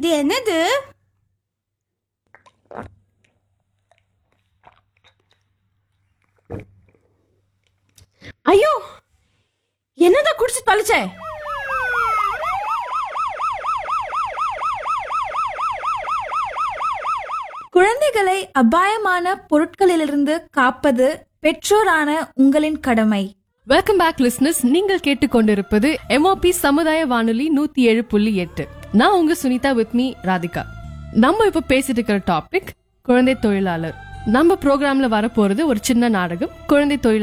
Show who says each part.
Speaker 1: இது என்னது
Speaker 2: ஐயோ என்னதான் குடிச்சு தொலைச்ச
Speaker 1: குழந்தைகளை அபாயமான பொருட்களிலிருந்து காப்பது பெற்றோரான உங்களின் கடமை
Speaker 3: வெல்கம் பேக் லிஸ்னஸ் நீங்கள் கேட்டுக்கொண்டிருப்பது எம்ஓபி சமுதாய வானொலி நூத்தி ஏழு புள்ளி எட்டு நான் உங்க சுனிதா வித் மீ ராதிகா நம்ம இப்ப பேசிட்டு இருக்கிற டாபிக் குழந்தை தொழிலாளர் நம்ம ப்ரோக்ராம்ல வரப்போறது ஒரு சின்ன நாடகம் குழந்தை தொழிலாளர்